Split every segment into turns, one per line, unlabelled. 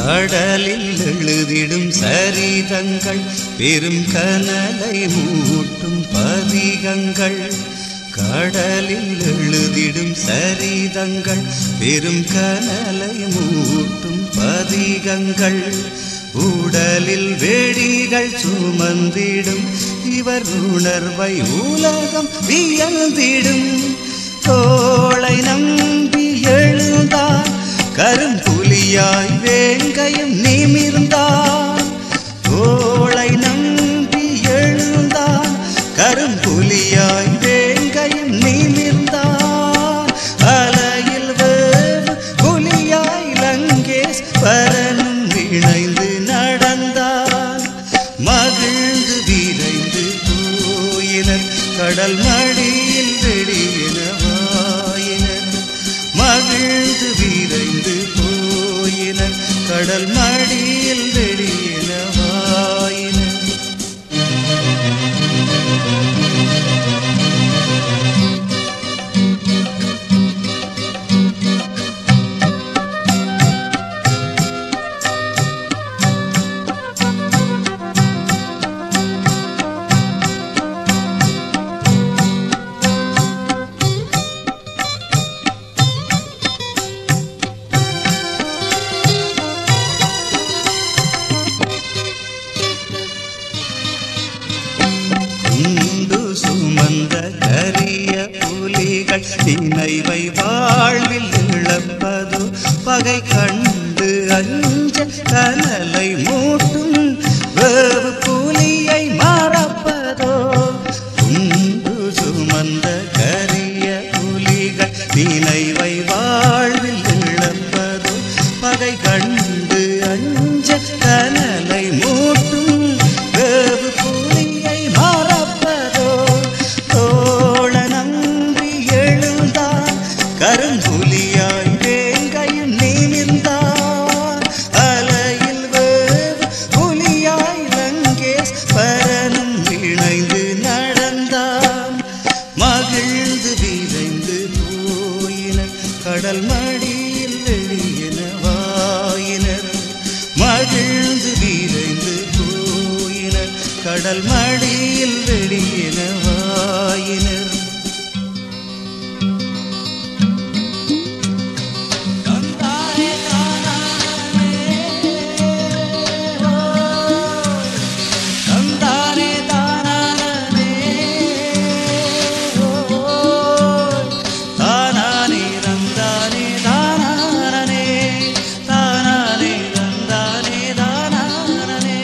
கடலில் எழுதிடும் சரிதங்கள் பெரும் கனலை மூட்டும் பதிகங்கள் கடலில் எழுதிடும் சரிதங்கள் பெரும் கனலை மூட்டும் பதிகங்கள் உடலில் வெடிகள் சுமந்திடும் இவர் உணர்வை உலகம் வியந்திடும் தோளை நம்பி எழுந்தார் கரும்புலியாய் வேங்கையும் நிமிர்ந்தான் தோளை நம்பி எழுந்தான் கரும்புலியாய் வேங்கையும் நிமிர்ந்தான் அலையில் வேறு புலியாய் லங்கேஷ் பரனும் இணைந்து நடந்தான் மகிழ்ந்து விரைந்து போயினர் கடல் மடியில் வெடியின வாயினர் மகிழ்ந்து விரைந்து போயினர் கடல் மடியில் வெடியின வாயினர் குண்டு சுமந்த கரிய புலிகள் நினைவை வாழ்வில் இழப்பதோ பகை கண்டு அஞ்ச கனலை மூட்டும் வேவு புலியை மறப்பதோ குண்டு சுமந்த கரிய புலிகள் நினைவை வாழ்வில் இழப்பதோ பகை கண்டு அஞ்ச கனலை மூட்டும் வேவு புலியை மறப்பதோ தோழ நம்பி எழுந்தான் கரும்புலியாய் வேங்கையும் நிமிர்ந்தான் அலையில் வேவு புலியாய் லங்கேஷ் பரனும் இணைந்து நடந்தான் மகிழ்ந்து விரைந்து போயினர் கடல் மடியில் வெளியின வாயினர் மகிழ்ந்து விரைந்து போயினர் கடல் மடியில் வெளியின வாயினர் தந்தானே தானானே தந்தானே தானானே தானானே தந்தானே தானானே தானானே தந்தானே தானானே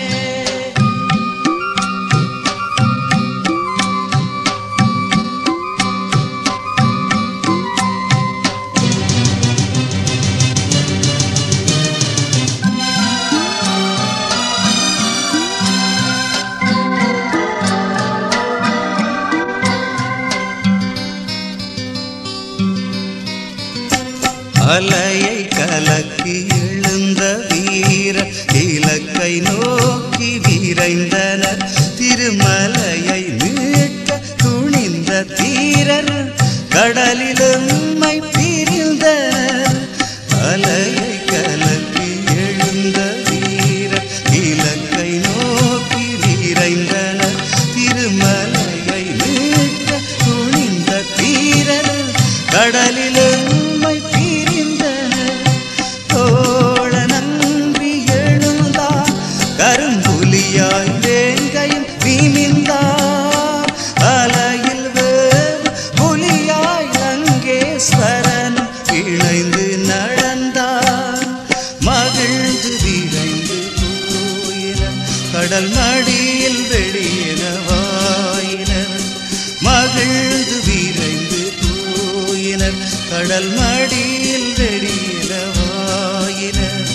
அலையை கலக்கி எழுந்த வீர இலக்கை நோக்கி விரைந்தனர் திருமலையை மீட்க துணிந்த தீரர் கடலிலும் மை பிரிந்தனர் அலையை கலக்கி எழுந்த வீர இலக்கை நோக்கி விரைந்தனர் திருமலையை மீட்க துணிந்த தீரர் கடலிலும் மை பிரிந்தனர் தோழ நம்பி எழுந்தார் கரும்புலியாய் வேங்கையும் நிமிர்ந்தார் அலையில் வேறு புலியாய் லங்கேஸ்வரன் இணைந்து நடந்தார் மகிழ்ந்து விரைந்து போயினர் கடல் மடியில் வெளியின வாயினர் மகிழ்ந்து விரைந்து போயினர் கடல் மடியில் வெளியின வாயினர்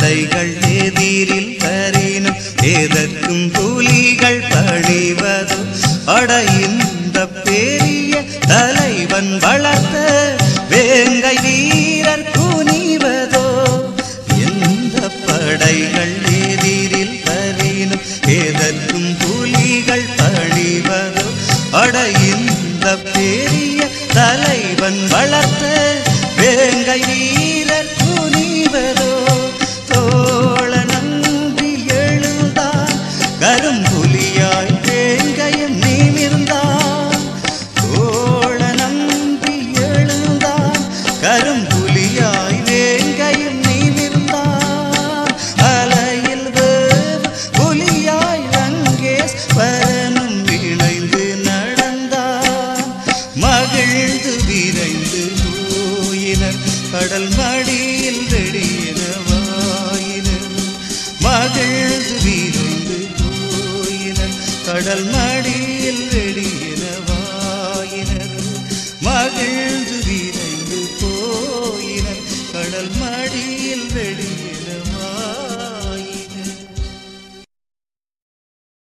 படைகள் எதிரில் வரினும் எதற்கும் புலிகள் பணிவதோ அட இந்த பெரிய தலைவன் வளர்த்த வேங்கை வீரர் குனிவதோ எந்த படைகள் எதிரில் வரினும் எதற்கும் புலிகள் பணிவதோ அட இந்த பெரிய தலைவன் வளர்த்த வேங்கை வீரர் துணிவதோ தோழ நம்பி எழுந்தான் கரும்புலியாய் வேங்கையும் நிமிர்ந்தான் தோழ நம்பி எழுந்தான் கரும்புலியாய் வேங்கையும் நிமிர்ந்தான் அலையில் வேவு புலியாய் ரங்கேஷ் வரனும் இணைந்து நடந்தான் மகிழ்ந்து விரைந்து போயினர் கடல் மடியில் வெடியன வாயினர் மகிழ்ந்து விரைந்து போயினர் கடல் மடி